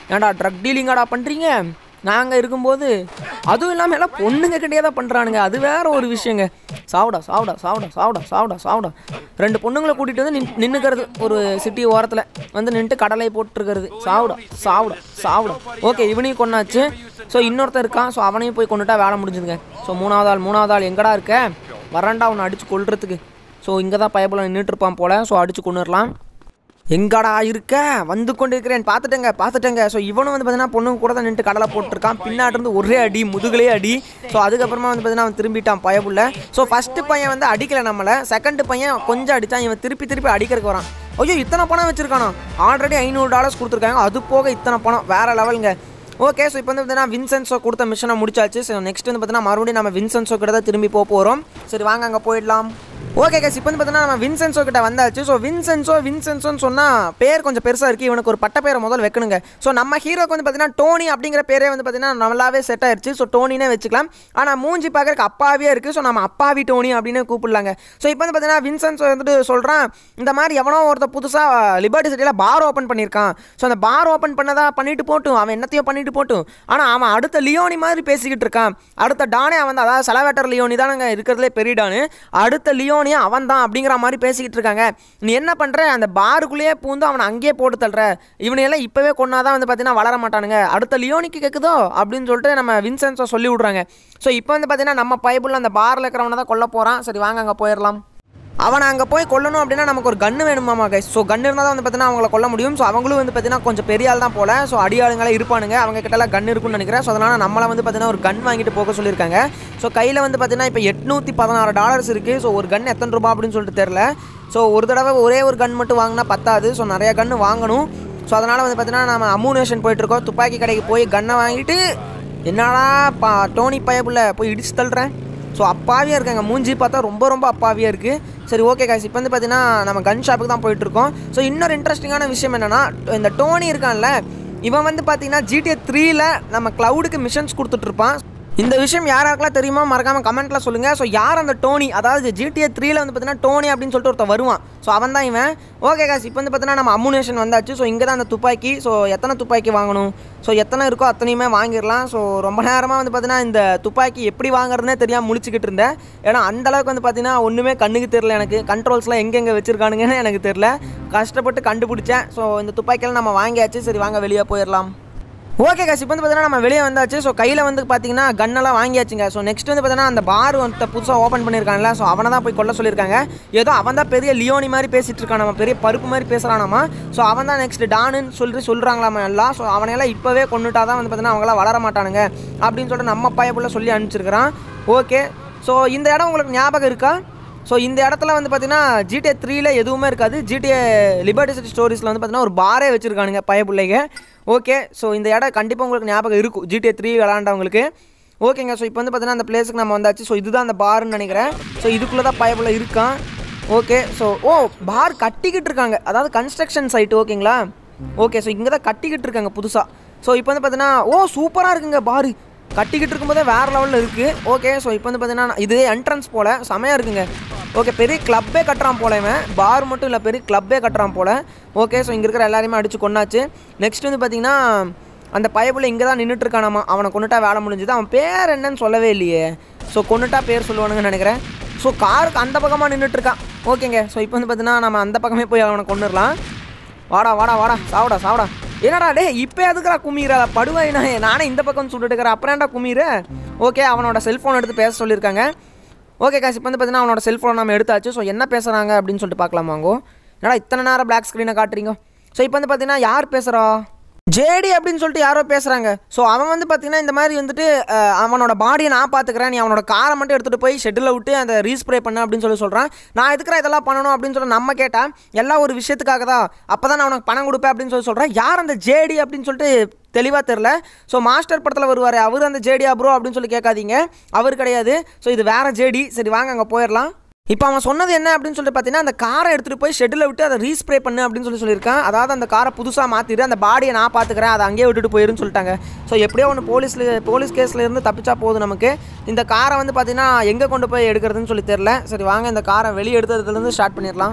ஏன்டா ட்ரக் டீலிங்காடா பண்ணுறீங்க நாங்கள் இருக்கும்போது அதுவும் இல்லாமல் எல்லாம் பொண்ணுங்க கிட்டே தான் பண்ணுறானுங்க அது வேற ஒரு விஷயங்க சாவுடா சாவுடா சாவுடா சாவுடா சாவுடா சாவுடா ரெண்டு பொண்ணுங்களை கூட்டிகிட்டு வந்து நின் நின்றுக்கிறது ஒரு சிட்டி ஓரத்தில் வந்து நின்றுட்டு கடலை போட்டுருக்கிறது சாவுடா சாவுடா சாவுடா ஓகே இவனையும் கொண்டாச்சு ஸோ இன்னொருத்தன் இருக்கான் ஸோ அவனையும் போய் கொண்டுட்டா வேலை முடிஞ்சுதுங்க ஸோ மூணாவது ஆள் மூணாவது ஆள் எங்கடா இருக்க வரண்டா அவனை அடித்து கொல்றதுக்கு ஸோ இங்கே தான் பயபுல நின்றுட்டு இருப்பான் போல் ஸோ அடித்து கொண்டுடலாம் எங்கடா இருக்க வந்து கொண்டு இருக்கிறேன் பார்த்துட்டேங்க பார்த்துட்டேங்க ஸோ இவனும் வந்து பார்த்தீங்கன்னா பொண்ணுங்க கூட தான் நின்று கடலை போட்டிருக்கான் பின்னாடி இருந்து ஒரே அடி முதுகுலே அடி ஸோ அதுக்கப்புறமா வந்து பார்த்தீங்கன்னா அவன் திரும்பிட்டான் பயப்புள்ள ஸோ ஃபஸ்ட்டு பையன் வந்து அடிக்கலை நம்மளை செகண்ட் பையன் கொஞ்சம் அடித்தான் இவன் திருப்பி திருப்பி அடிக்கிறதுக்கு வரான் ஐயோ இத்தனை பணம் வச்சிருக்கானோ ஆல்ரெடி ஐநூறு டாலர்ஸ் கொடுத்துருக்காங்க அது போக இத்தனை பணம் வேற லெவலுங்க ஓகே ஸோ இப்போ வந்து பார்த்தீங்கன்னா வின்சென்ஸோ கொடுத்த மிஷனை முடிச்சாச்சு ஸோ நெக்ஸ்ட் வந்து பார்த்தீங்கன்னா மறுபடியும் நம்ம வின்சென்ஸோ கிட்ட தான் திரும்பி போக போகிறோம் சரி வாங்க அங்கே போயிடலாம் ஓகே கேஸ் இப்போ வந்து பார்த்தீங்கன்னா நம்ம வின்சென்ஸோ கிட்ட வந்தாச்சு ஸோ வின்சென்ஸோ வின்சென்ஸோன்னு சொன்னால் பேர் கொஞ்சம் பெருசாக இருக்குது இவனுக்கு ஒரு பட்ட பேரை முதல் வைக்கணுங்க ஸோ நம்ம ஹீரோக்கு வந்து பார்த்தீங்கன்னா டோனி அப்படிங்கிற பேரே வந்து பார்த்தீங்கன்னா நல்லாவே செட் ஆயிருச்சு ஸோ டோனினே வச்சுக்கலாம் ஆனால் மூஞ்சி பார்க்கறதுக்கு அப்பாவே இருக்குது ஸோ நம்ம அப்பாவி டோனி அப்படின்னு கூப்பிடலாங்க ஸோ இப்போ வந்து பார்த்தீங்கன்னா வின்சென்ஸோ வந்துட்டு சொல்கிறான் இந்த மாதிரி எவனோ ஒருத்த புதுசாக லிபர்ட்டி சிட்டியில் பார் ஓப்பன் பண்ணியிருக்கான் ஸோ அந்த பார் ஓப்பன் பண்ணதா பண்ணிட்டு போட்டும் அவன் என்னத்தையோ பண்ணிட்டு போட்டும் ஆனால் அவன் அடுத்த லியோனி மாதிரி பேசிக்கிட்டு இருக்கான் அடுத்த டானே அவன் தான் அதாவது செலவேட்டர் லியோனி தானங்க இருக்கிறதுலே பெரிய டானு அடுத்த லியோனியே அவன் தான் அப்படிங்கிற மாதிரி பேசிக்கிட்டு இருக்காங்க நீ என்ன பண்ணுற அந்த பாருக்குள்ளேயே பூந்து அவனை அங்கேயே போட்டு தள்ளுற இவனையெல்லாம் இப்போவே கொண்டாதான் வந்து பார்த்தீங்கன்னா வளர மாட்டானுங்க அடுத்த லியோனிக்கு கேட்குதோ அப்படின்னு சொல்லிட்டு நம்ம வின்சென்ஸோ சொல்லி விட்றாங்க ஸோ இப்போ வந்து பார்த்தீங்கன்னா நம்ம பைபிள் அந்த பாரில் இருக்கிறவனை தான் கொல்ல போகிறான் சரி வாங்க அங்கே போயிடலாம் அவனை அங்கே போய் கொல்லணும் அப்படின்னா நமக்கு ஒரு கன்று வேணுமாமா கைஸ் ஸோ கன்று இருந்தால் தான் வந்து பார்த்தீங்கன்னா அவங்கள கொல்ல முடியும் ஸோ அவங்களும் வந்து பார்த்தீங்கன்னா கொஞ்சம் பெரிய ஆள் தான் போல ஸோ அடியாளுங்களே இருப்பானுங்க அவங்க கிட்டலாம் கன் இருக்குன்னு நினைக்கிறேன் ஸோ அதனால் நம்மளை வந்து பார்த்தீங்கன்னா ஒரு கன் வாங்கிட்டு போக சொல்லியிருக்காங்க ஸோ கையில் வந்து பார்த்தீங்கன்னா இப்போ எட்நூற்றி பதினாறு டாலர்ஸ் இருக்குது ஸோ ஒரு கன் எத்தனை ரூபா அப்படின்னு சொல்லிட்டு தெரில ஸோ ஒரு தடவை ஒரே ஒரு கன் மட்டும் வாங்கினா பத்தாது ஸோ நிறைய கன்று வாங்கணும் ஸோ அதனால் வந்து பார்த்தீங்கன்னா நம்ம அமூனேஷன் போயிட்டுருக்கோம் துப்பாக்கி கடைக்கு போய் கன்னை வாங்கிட்டு என்னடா பா டோனி பயப்புள்ள போய் இடிச்சு தள்ளுறேன் ஸோ அப்பாவியாக இருக்காங்க மூஞ்சி பார்த்தா ரொம்ப ரொம்ப அப்பாவியாக இருக்குது சரி ஓகே காய்ஸ் இப்போ வந்து பார்த்தீங்கன்னா நம்ம கன் ஷாப்புக்கு தான் போயிட்டுருக்கோம் ஸோ இன்னொரு இன்ட்ரெஸ்டிங்கான விஷயம் என்னென்னா இந்த டோனி இருக்கான்ல இவன் வந்து பார்த்தீங்கன்னா ஜிடிஏ த்ரீல நம்ம க்ளவுடுக்கு மிஷன்ஸ் கொடுத்துட்ருப்பான் இந்த விஷயம் யாராருக்கெல்லாம் தெரியுமா மறக்காம கமெண்ட்ல சொல்லுங்க ஸோ யார் அந்த டோனி அதாவது ஜிடிஏ த்ரீல வந்து பார்த்தீங்கன்னா டோனி அப்படின்னு சொல்லிட்டு ஒருத்தன் வருவான் ஸோ அவன் தான் இவன் ஓகே காஸ் இப்போ வந்து பார்த்தீங்கன்னா நம்ம அமுனேஷன் வந்தாச்சு ஸோ இங்கே தான் அந்த துப்பாக்கி ஸோ எத்தனை துப்பாக்கி வாங்கணும் ஸோ எத்தனை இருக்கோ அத்தனையுமே வாங்கிடலாம் ஸோ ரொம்ப நேரமாக வந்து பார்த்தீங்கன்னா இந்த துப்பாக்கி எப்படி வாங்குறதுனே தெரியாமல் முழிச்சுக்கிட்டு இருந்தேன் ஏன்னா அந்த அளவுக்கு வந்து பார்த்தீங்கன்னா ஒன்றுமே கண்ணுக்கு தெரில எனக்கு கண்ட்ரோல்ஸ்லாம் எங்கெங்கே வச்சிருக்கானுங்கன்னு எனக்கு தெரில கஷ்டப்பட்டு கண்டுபிடிச்சேன் ஸோ இந்த துப்பாக்கியெல்லாம் நம்ம வாங்கியாச்சு சரி வாங்க வெளியே போயிடலாம் ஓகே காசு இப்போ வந்து பார்த்தீங்கன்னா நம்ம வெளியே வந்தாச்சு ஸோ கையில் வந்து பார்த்தீங்கன்னா கன்னெல்லாம் வாங்கியாச்சுங்க ஸோ நெக்ஸ்ட் வந்து பார்த்தீங்கன்னா அந்த பார் வந்து புதுசாக ஓப்பன் பண்ணியிருக்காங்கல்ல ஸோ அவனை தான் போய் கொல்ல சொல்லியிருக்காங்க ஏதோ அவன் தான் பெரிய லியோனி மாதிரி பேசிட்டு இருக்கான் நம்ம பெரிய பருப்பு மாதிரி பேசுகிறானாமா ஸோ அவன் தான் நெக்ஸ்ட் டானுன்னு சொல்லிட்டு சொல்கிறாங்களாமா எல்லாம் ஸோ அவனையெல்லாம் இப்போவே கொண்டுட்டா தான் வந்து பார்த்தீங்கன்னா அவங்களாம் வளர மாட்டானுங்க அப்படின்னு சொல்லிட்டு நம்ம பையப்புள்ள சொல்லி அனுப்பிச்சிருக்கிறான் ஓகே ஸோ இந்த இடம் உங்களுக்கு ஞாபகம் இருக்கா ஸோ இந்த இடத்துல வந்து பார்த்தீங்கன்னா ஜிடிஏ த்ரீல எதுவுமே இருக்காது ஜிடிஏ லிபர்ட்டி சிட்டி ஸ்டோரிஸில் வந்து பார்த்தீங்கன்னா ஒரு பாரே வச்சுருக்கானுங்க பய பிள்ளைங்க ஓகே ஸோ இந்த இடம் கண்டிப்பாக உங்களுக்கு ஞாபகம் இருக்கும் ஜிடிஏ த்ரீ விளாண்டவங்களுக்கு ஓகேங்க ஸோ இப்போ வந்து பார்த்தீங்கன்னா அந்த பிளேஸுக்கு நம்ம வந்தாச்சு ஸோ இதுதான் அந்த பார்னு நினைக்கிறேன் ஸோ இதுக்குள்ளே தான் பயப்புள்ள இருக்கான் ஓகே ஸோ ஓ பார் கட்டிக்கிட்டு இருக்காங்க அதாவது கன்ஸ்ட்ரக்ஷன் சைட் ஓகேங்களா ஓகே ஸோ இங்கே தான் கட்டிக்கிட்டு இருக்காங்க புதுசாக ஸோ இப்போ வந்து பார்த்தீங்கன்னா ஓ சூப்பராக இருக்குங்க பாரு கட்டிக்கிட்டு இருக்கும்போதே வேறு லெவலில் இருக்குது ஓகே ஸோ இப்போ வந்து பார்த்தீங்கன்னா இது என்ட்ரன்ஸ் போல் செமையாக இருக்குங்க ஓகே பெரிய கிளப்பே கட்டுறான் போல இவன் பார் மட்டும் இல்லை பெரிய கிளப்பே கட்டுறான் போல் ஓகே ஸோ இங்கே இருக்கிற எல்லாரையுமே அடித்து கொண்டாச்சு நெக்ஸ்ட் வந்து பார்த்தீங்கன்னா அந்த பயப்புல இங்கே தான் நின்றுட்டு இருக்கானாமா அவனை கொண்டுட்டா வேலை முடிஞ்சுது அவன் பேர் என்னன்னு சொல்லவே இல்லையே ஸோ கொண்டுட்டா பேர் சொல்லுவானுங்கன்னு நினைக்கிறேன் ஸோ காருக்கு அந்த பக்கமாக நின்றுட்டு இருக்கான் ஓகேங்க ஸோ இப்போ வந்து பார்த்தீங்கன்னா நம்ம அந்த பக்கமே போய் அவனை கொண்டுடலாம் வாடா வாடா வாடா சாவடா சாவடா என்னடா டே இப்போ எதுக்குறா குமிர படுவாயினா நானே இந்த பக்கம் சுட்டுட்டு இருக்கிறேன் அப்புறம் ஏன்டா குமிர ஓகே அவனோட செல்ஃபோன் எடுத்து பேச சொல்லியிருக்காங்க ஓகே காசு இப்போ வந்து பார்த்தீங்கன்னா அவனோட செல்ஃபோன் நம்ம எடுத்தாச்சு ஸோ என்ன பேசுகிறாங்க அப்படின்னு சொல்லிட்டு பார்க்கலாமாங்கோ என்னடா இத்தனை நேரம் பிளாக் ஸ்க்ரீனை காட்டுறீங்க ஸோ இப்போ வந்து பார்த்தீங்கன்னா யார் பேசுகிறா ஜேடி அப்படின்னு சொல்லிட்டு யாரோ பேசுகிறாங்க ஸோ அவன் வந்து பார்த்தீங்கன்னா இந்த மாதிரி வந்துட்டு அஹ், அவனோட பாடியை நான் பார்த்துக்கிறேன் நீ அவனோட காரை மட்டும் எடுத்துகிட்டு போய் ஷெட்டில் விட்டு அந்த ரீஸ்ப்ரே பண்ணு அப்படின்னு சொல்லி சொல்கிறான் நான் எதுக்குறா இதெல்லாம் பண்ணணும் அப்படின்னு சொல்லி நம்ம கேட்டால் எல்லாம் ஒரு விஷயத்துக்காக தான் அப்போ தான் நான் உனக்கு பணம் கொடுப்பேன் அப்படின்னு சொல்லி சொல்கிறேன் யார் அந்த ஜேடி அப்படின்னு சொல்லிட்டு தெளிவாக தெரில ஸோ மாஸ்டர் படத்தில் வருவார் அவர் அந்த ஜேடியா ப்ரோ அப்படின்னு சொல்லி கேட்காதீங்க அவர் கிடையாது ஸோ இது வேற ஜேடி சரி வாங்க அங்கே போயிடலாம் இப்போ அவன் சொன்னது என்ன அப்படின்னு சொல்லிட்டு பார்த்தீங்கன்னா அந்த காரை எடுத்துகிட்டு போய் ஷெட்டில் விட்டு அதை ரீஸ்ப்ரே பண்ணு அப்படின்னு சொல்லி சொல்லியிருக்கான் அதாவது அந்த காரை புதுசாக மாற்றிட்டு அந்த பாடியை நான் பார்த்துக்கிறேன் அதை அங்கேயே விட்டுட்டு போயிருன்னு சொல்லிட்டாங்க ஸோ எப்படியோ ஒன்று போலீஸில் போலீஸ் கேஸில் இருந்து தப்பிச்சா போதும் நமக்கு இந்த காரை வந்து பார்த்தீங்கன்னா எங்கே கொண்டு போய் எடுக்கிறதுன்னு சொல்லி தெரில சரி வாங்க இந்த காரை வெளியே எடுத்ததுலேருந்து ஸ்டார்ட் பண்ணிடலாம்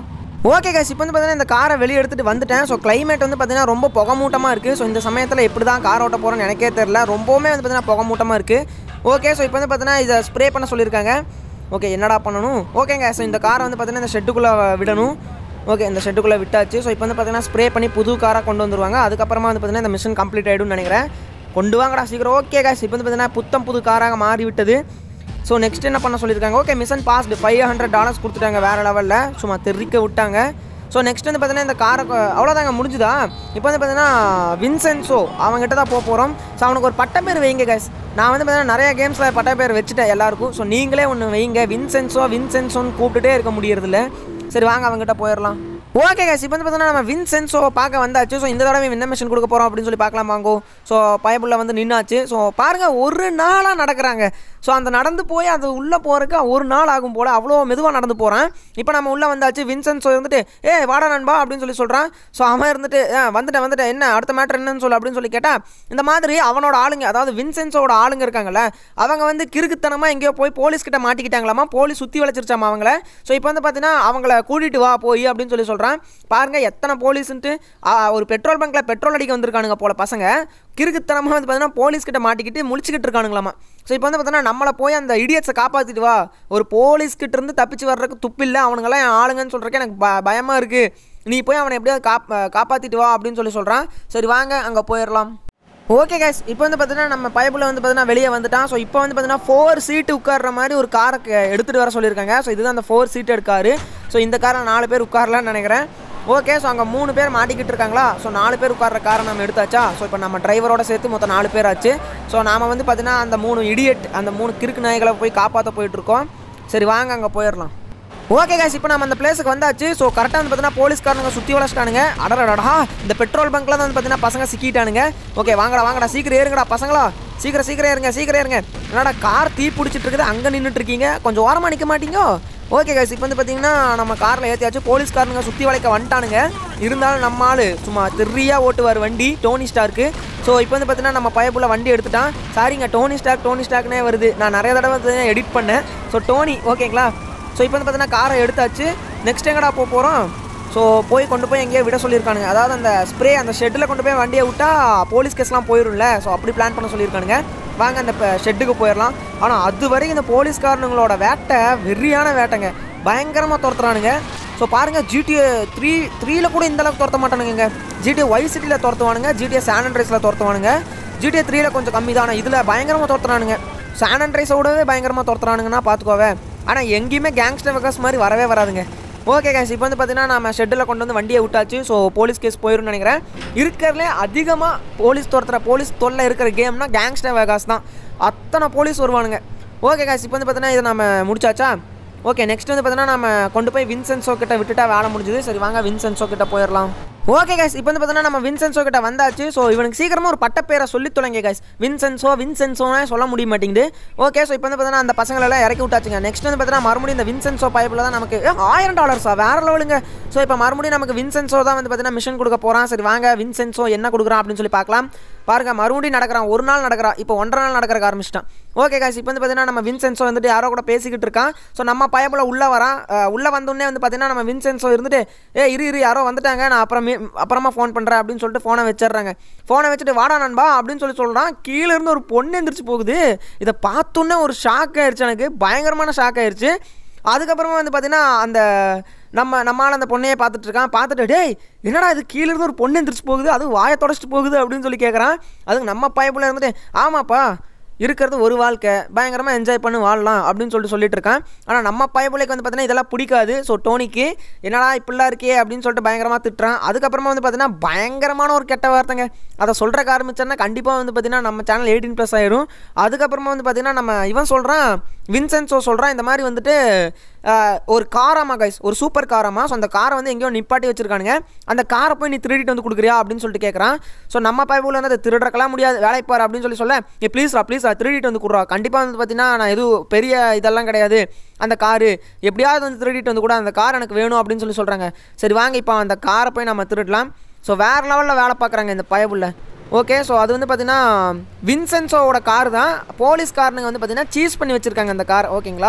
ஓகே guys இப்போ வந்து பார்த்தீங்கன்னா இந்த காரை வெளியே எடுத்துகிட்டு வந்துட்டேன் ஸோ climate வந்து பார்த்தீங்கன்னா ரொம்ப புகமூட்டமாக இருக்குது ஸோ இந்த சமயத்தில் எப்படி தான் கார் ஓட்ட போகிறோன்னு எனக்கே தெரில ரொம்பவுமே வந்து பார்த்தீங்கன்னா புகமூட்டமாக இருக்குது ஓகே ஸோ இப்போ வந்து பார்த்தீங்கன்னா இதை ஸ்ப்ரே பண்ண சொல்லியிருக்காங்க ஓகே என்னடா பண்ணணும் ஓகேங்க ஸோ இந்த காரை வந்து பார்த்தீங்கன்னா இந்த ஷெட்டுக்குள்ளே விடணும் ஓகே இந்த ஷெட்டுக்குள்ளே விட்டாச்சு ஸோ இப்போ வந்து பார்த்தீங்கன்னா ஸ்ப்ரே பண்ணி புது காராக கொண்டு வந்துருவாங்க அதுக்கப்புறமா வந்து பார்த்தீங்கன்னா இந்த மிஷின் கம்ப்ளீட் ஆகிடும்னு நினைக்கிறேன் கொண்டு வாங்கடா சீக்கிரம் ஓகே guys இப்போ வந்து பார்த்தீங்கன்னா புத்தம் புது காராக மாறி விட்டது ஸோ நெக்ஸ்ட் என்ன பண்ண சொல்லியிருக்காங்க okay mission passed five hundred dollars கொடுத்துட்டாங்க வேறு லெவலில் சும்மா தெரிவிக்க விட்டாங்க ஸோ நெக்ஸ்ட் வந்து பார்த்தீங்கன்னா இந்த காரை கொ- அவ்வளோதாங்க முடிஞ்சுதா இப்போ வந்து பார்த்தீங்கன்னா வின்சென்சோ அவங்ககிட்ட தான் போக போகிறோம் ஸோ அவனுக்கு ஒரு பட்ட பேர் வைங்க கைஸ் நான் வந்து பார்த்தீங்கன்னா நிறைய கேம்ஸில் பட்ட பேர் வச்சுட்டேன் எல்லாருக்கும் ஸோ நீங்களே ஒன்று வைங்க வின்சென்சோ வின்சென்சோன்னு கூப்பிட்டுட்டே இருக்க முடியறதில்ல சரி வாங்க அவங்ககிட்ட போயிடலாம் ஓகே guys இப்போ வந்து பார்த்தீங்கன்னா நம்ம வின்சென்சோ பார்க்க வந்தாச்சு ஸோ இந்த தடவை என்ன மிஷன் கொடுக்க போகிறோம் அப்படின்னு சொல்லி பார்க்கலாம் வாங்கோ ஸோ பயபுள்ள வந்து நின்னாச்சு ஸோ பாருங்கள் ஒரு நாளாக நடக்கிறாங்க ஸோ அந்த நடந்து போய் அது உள்ளே போகிறதுக்கு ஒரு நாள் ஆகும் போல் அவ்வளோ மெதுவாக நடந்து போகிறான் இப்போ நம்ம உள்ளே வந்தாச்சு வின்சென்சோ இருந்துட்டு ஏ வாடா நண்பா அப்படின்னு சொல்லி சொல்கிறான் ஸோ அவன் இருந்துட்டு "ஆ, வந்துட்டேன் வந்துட்டேன் என்ன அடுத்த மேட்ரு என்னன்னு சொல்லு அப்படின்னு சொல்லி கேட்டால் இந்த மாதிரி அவனோட ஆளுங்க அதாவது வின்சென்ஸோட ஆளுங்க இருக்காங்கல்ல அவங்க வந்து கிறுக்குத்தனமாக எங்கேயோ போய் போலீஸ் கிட்ட மாட்டிக்கிட்டாங்களாமா போலீஸ் சுற்றி வளைச்சிருச்சாமா அவங்கள ஸோ இப்போ வந்து பார்த்தீங்கன்னா அவங்கள கூட்டிட்டு வா போய் அப்படின்னு சொல்லி சொல்கிறான் பாருங்க எத்தனை போலீஸ்ன்ட்டு ஆ, ஒரு பெட்ரோல் பங்க்ல பெட்ரோல் அடிக்க வந்திருக்கானுங்க போல பசங்க கிறுக்குத்தனமாக வந்து பார்த்தீங்கன்னா போலீஸ் கிட்ட மாட்டிக்கிட்டு முழிச்சுக்கிட்டு இருக்கானுங்களாமா ஸோ இப்போ வந்து பார்த்தீங்கன்னா நம்மளை போய் அந்த இடியட்ஸை காப்பாற்றிட்டு வா ஒரு போலீஸ் கிட்ட இருந்து தப்பிச்சு வர்றதுக்கு துப்பில்லை அவனுங்களாம் என் ஆளுங்கன்னு சொல்கிறக்கு எனக்கு ப பயமாக இருக்குது நீ போய் அவனை எப்படியாவது காப் காப்பாற்றிட்டு வா அப்படின்னு சொல்லி சொல்கிறான் சரி வாங்க அங்கே போயிடலாம் ஓகே guys இப்போ வந்து பார்த்தீங்கன்னா நம்ம பைப்பில் வந்து பார்த்தீங்கன்னா வெளியே வந்துட்டான் ஸோ இப்போ வந்து பார்த்தீங்கன்னா ஃபோர் சீட்டு உட்கார்ற மாதிரி ஒரு காரை எடுத்துகிட்டு வர சொல்லியிருக்காங்க ஸோ இதுதான் அந்த ஃபோர் சீட் எடுக்காரு ஸோ இந்த காரில் நாலு பேர் உட்காரலான்னு நினைக்கிறேன் ஓகே ஸோ அங்கே மூணு பேர் மாட்டிக்கிட்டு இருக்காங்களா ஸோ நாலு பேர் உட்கார்ற காரை நம்ம எடுத்தாச்சா ஸோ இப்போ நம்ம டிரைவரோட சேர்த்து மொத்தம் நாலு பேர் ஆச்சு ஸோ நாம வந்து பார்த்தீங்கன்னா அந்த மூணு இடியட் அந்த மூணு கிறுக்கு நாய்களை போய் காப்பாற்ற போயிட்டுருக்கோம் சரி வாங்க அங்கே போயிடலாம் ஓகே guys இப்போ நம்ம அந்த பிளேஸுக்கு வந்தாச்சு ஸோ கரெக்டாக வந்து பார்த்தீங்கன்னா போலீஸ்காரனுங்க சுற்றி வளச்சிட்டானுங்க அடடடா இந்த பெட்ரோல் பங்க்ல தான் வந்து பார்த்தீங்கன்னா பசங்க சிக்கிட்டானுங்க ஓகே வாங்கடா வாங்கடா சீக்கிரம் ஏறுங்கடா பசங்களா சீக்கிரம் சீக்கிரம் ஏறுங்க சீக்கிரம் ஏறுங்க என்னடா கார் தீ பிடிச்சிட்டு இருக்குது அங்கே நின்றுட்டு இருக்கீங்க கொஞ்சம் ஓரமாக நிற்க மாட்டீங்க ஓகே guys இப்போ வந்து பார்த்தீங்கன்னா நம்ம காரில் ஏற்றியாச்சு போலீஸ்காரனுங்க சுற்றி வளைக்க வந்துட்டானுங்க இருந்தாலும் நம்ம ஆளு சும்மா திருரியாக ஓட்டுவார் வண்டி டோனி ஸ்டார்க்கு ஸோ இப்போ வந்து பார்த்தீங்கன்னா நம்ம பயப்புள்ள வண்டி எடுத்துட்டான் சாரிங்க டோனி ஸ்டாக் டோனி ஸ்டாக்னே வருது நான் நிறைய தடவை எடிட் பண்ணேன் ஸோ டோனி ஓகேங்களா ஸோ இப்போ வந்து பார்த்தீங்கன்னா காரை எடுத்தாச்சு நெக்ஸ்ட் எங்கடா போக போகிறோம் ஸோ போய் கொண்டு போய் எங்கேயோ விட சொல்லியிருக்கானுங்க அதாவது அந்த ஸ்ப்ரே அந்த ஷெட்டில் கொண்டு போய் வண்டியை விட்டா போலீஸ் கேஸ்லாம் போயிரும்ல ஸோ அப்படி பிளான் பண்ண சொல்லியிருக்கானுங்க வாங்க அந்த ஷெட்டுக்கு போயிடலாம் ஆனால் அது வரைக்கும் இந்த போலீஸ்காரனுங்களோட வேட்டை வெறியான வேட்டைங்க பயங்கரமாக துரத்துறானுங்க ஸோ பாருங்கள் ஜிடிஏ த்ரீ த்ரீல கூட இந்த அளவுக்கு துரத்த மாட்டானுங்க ஜிடிஏ ஒய் சிட்டியில் துரத்துவானுங்க ஜிடிஏ சான் அண்ட்ரைஸில் துரத்துவானுங்க ஜிடிஏ த்ரீல கொஞ்சம் கம்மி தான் இதில் பயங்கரமாக துரத்துறானுங்க சான் அண்ட்ரைஸோடவே பயங்கரமாக துரத்துறானுங்கன்னா பார்த்துக்கோவே ஆனால் எங்கேயுமே கேங்ஸ்டர் வெகாஸ் மாதிரி வரவே வராதுங்க ஓகே கேஸ் இப்போ வந்து பார்த்தீங்கன்னா நம்ம ஷெட்டில் கொண்டு வந்து வண்டியை விட்டாச்சு ஸோ போலீஸ் கேஸ் போயிரும்னு நினைக்கிறேன் இருக்கிறதுலே அதிகமாக போலீஸ் துரத்துற போலீஸ் தொல்லை இருக்கிற கேம்னா கேங்ஸ்டர் வெகாஸ் தான் அத்தனை போலீஸ் வருவானுங்க ஓகே கேஸ் இப்போ வந்து பார்த்தீங்கன்னா இதை நம்ம முடிச்சாச்சா ஓகே நெக்ஸ்ட் வந்து பார்த்தீங்கன்னா நம்ம கொண்டு போய் வின்சென்சோ கிட்ட விட்டுட்டா வேலை முடிஞ்சுது சரி வாங்க வின்சென்சோ கிட்ட போயிடலாம் ஓகே கைஸ் இப்போ வந்து பார்த்தீங்கன்னா நம்ம வின்சென்சோ கிட்ட வந்தாச்சு ஸோ இவனுக்கு சீக்கிரமாக ஒரு பட்ட பேரை சொல்லி தொலைங்க கைஸ் வின்சென்சோ வின்சென்சோனே சொல்ல முடிய மாட்டேங்குது ஓகே ஸோ இப்போ வந்து பார்த்தீங்கன்னா அந்த பசங்களெல்லாம் இறக்கி விட்டாச்சுங்க நெக்ஸ்ட் வந்து பார்த்தீங்கன்னா மறுபடியும் இந்த வின்சென்சோ பைப்பில் தான் நமக்கு ஏ, ஆயிரம் டாலர்ஸா வேற லெவலுங்க ஸோ இப்போ மறுபடியும் நமக்கு வின்சென்சோ தான் வந்து பார்த்தீங்கன்னா மிஷன் கொடுக்க போகிறான் சரி வாங்க வின்சென்சோ என்ன கொடுக்குறான் அப்படின்னு சொல்லி பார்க்கலாம் பாருங்க மறுபடியும் நடக்கிறான் ஒரு நாள் நடக்கிறான் இப்போ ஒன்றரை நாள் நடக்கிறக்க ஆரம்பிச்சிட்டான் ஓகே காய்ஸ் இப்போ வந்து பார்த்தீங்கன்னா நம்ம வின்சென்சோ வந்துட்டு யாரோ கூட பேசிக்கிட்டு இருக்கான் ஸோ நம்ம பயப்புல உள்ளே வரான் அஹ், உள்ள வந்தோடனே வந்து பார்த்தீங்கன்னா நம்ம வின்சென்சோ இருந்துட்டு ஏ இரு இரு யாரோ வந்துட்டாங்க நான் அப்புறமே அப்புறமா ஃபோன் பண்ணுறேன் அப்படின்னு சொல்லிட்டு ஃபோனை வச்சிடுறாங்க ஃபோனை வச்சுட்டு வாடா நண்பா அப்படின்னு சொல்லி சொல்கிறான் கீழே இருந்து ஒரு பொண்ணு எந்திரிச்சு போகுது இதை பார்த்தோன்னே ஒரு ஷாக் ஆயிடுச்சு எனக்கு பயங்கரமான ஷாக் ஆயிடுச்சு அதுக்கப்புறமா வந்து பார்த்தீங்கன்னா அந்த நம்ம நம்மளால் அந்த பொண்ணையே பார்த்துட்டு இருக்கான் பார்த்துட்டு டேய் என்னடா இது கீழே இருந்து ஒரு பொண்ணு எந்திரிச்சு போகுது அதுவும் வாயை தொடச்சிட்டு போகுது அப்படின்னு சொல்லி கேட்குறான் அதுக்கு நம்ம பயப்புல இருந்துட்டு ஆமாப்பா இருக்கிறது ஒரு வாழ்க்கை பயங்கரமாக என்ஜாய் பண்ணி வாழலாம் அப்படின்னு சொல்லிட்டு சொல்லிட்டு இருக்கான் ஆனால் நம்ம பயப்புலைக்கு வந்து பார்த்தீங்கன்னா இதெல்லாம் பிடிக்காது ஸோ டோனிக்கு என்னடா இப்படிலாம் இருக்கே அப்படின்னு சொல்லிட்டு பயங்கரமாக திட்டுறான் அதுக்கப்புறமா வந்து பார்த்தீங்கன்னா பயங்கரமான ஒரு கெட்ட வார்த்தைங்க அதை சொல்கிறக்கு ஆரம்பிச்சேன்னா கண்டிப்பாக வந்து பார்த்தீங்கன்னா நம்ம சேனல் எயிட்டீன் ப்ளஸ் ஆயிரும் அதுக்கப்புறமா வந்து பார்த்தீங்கன்னா நம்ம இவன் சொல்கிறான் வின்சென்சோ சொல்கிறான் இந்த மாதிரி வந்துட்டு ஆஹ், ஒரு காராமா கைஸ் ஒரு சூப்பர் காராமா ஸோ அந்த காரை வந்து எங்கேயோ நிப்பாட்டி வச்சிருக்கானுங்க அந்த காரை போய் நீ திருடிட்டு வந்து கொடுக்குறியா அப்படின்னு சொல்லிட்டு கேட்குறான் ஸோ நம்ம பைபிள் வந்து அதை திருடுறக்கெல்லாம் முடியாது வேலைக்கு பாரு அப்படின்னு சொல்லி சொல்ல ஏ ப்ளீஸ்ரா ப்ளீஸ் அதை திருடிட்டு வந்து கொடுறா கண்டிப்பாக வந்து பார்த்தீங்கன்னா நான் எதுவும் பெரிய இதெல்லாம் கிடையாது அந்த காரு எப்படியாவது வந்து திருடிட்டு வந்து கூட அந்த கார் எனக்கு வேணும் அப்படின்னு சொல்லி சொல்கிறாங்க சரி வாங்க இப்போ அந்த காரை போய் நம்ம திருடலாம் ஸோ வேறு லெவலில் வேலை பார்க்குறாங்க இந்த பயபுள்ள ஓகே ஸோ அது வந்து பார்த்தீங்கன்னா வின்சென்சோவோட கார் தான் போலீஸ் காரனுங்க வந்து பார்த்தீங்கன்னா சீஸ் பண்ணி வச்சுருக்காங்க அந்த கார் ஓகேங்களா